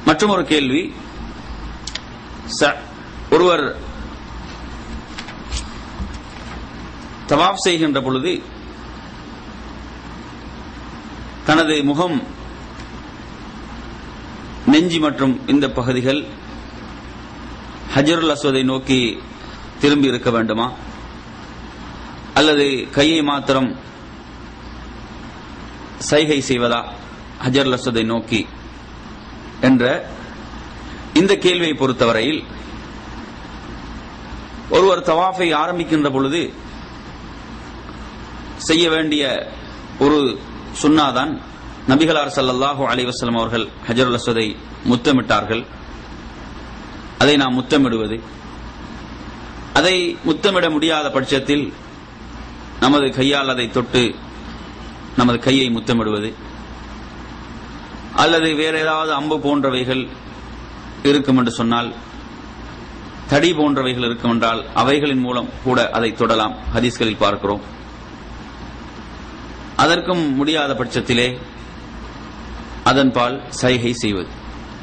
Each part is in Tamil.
மற்றும் ஒரு கேள்வி ச- ஒருவர் தவாப் செய்கின்ற பொழுது தனது முகம் நெஞ்சி மற்றும் இந்த பகுதிகள் ஹஜருல் அஸ்வதை நோக்கி திரும்பி இருக்க வேண்டுமா அல்லது கையை மாத்திரம் சைகை செய்வதா ஹஜருல் அஸ்வதை நோக்கி என்ற இந்த கேள்வியை பொறுத்தவரையில் ஒருவர் தவாஃபை ஆரம்பிக்கின்ற பொழுது செய்ய வேண்டிய ஒரு சுன்னாதான் நபிகளார் ஸல்லல்லாஹு அலைஹி வஸல்லம் அவர்கள் ஹஜருல் அஸ்வதை முத்தமிட்டார்கள் அதை நாம் முத்தமிடுவது அதை முத்தமிட முடியாத பட்சத்தில் நமது கையால் அதை தொட்டு நமது கையை முத்தமிடுவது அல்லது வேற ஏதாவது அம்பு போன்றவைகள் இருக்கும் என்று சொன்னால் தடி போன்றவைகள் இருக்கும் என்றால் அவைகளின் மூலம் கூட அதை தொடலாம் ஹதீஸ்களில் பார்க்கிறோம் அதற்கும் முடியாத பட்சத்திலே அதன்பால் சைகை செய்வது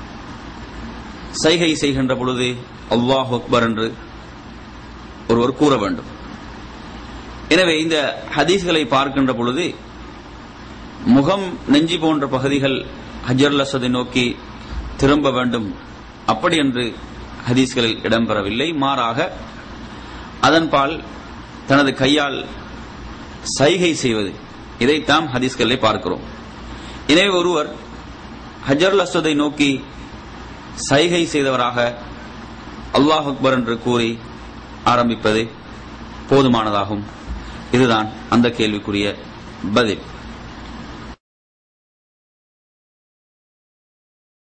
சைகை செய்கின்ற பொழுது அல்லாஹ் அக்பர் என்று ஒருவர் கூற வேண்டும் எனவே இந்த ஹதீஸ்களை பார்க்கின்ற பொழுது முகம் நெஞ்சி போன்ற பகுதிகள் ஹஜர் அசதை நோக்கி திரும்ப வேண்டும் அப்படி என்று ஹதீஸ்களில் இடம்பெறவில்லை மாறாக அதன்பால் தனது கையால் சைகை செய்வது இதைத்தான் ஹதீஸ்களிலே பார்க்கிறோம் எனவே ஒருவர் ஹஜர் அஸ்வதை நோக்கி சைகை செய்தவராக அல்லாஹ் அக்பர் என்று கூறி ஆரம்பிப்பது போதுமானதாகும் இதுதான் அந்த கேள்விக்குரிய பதில்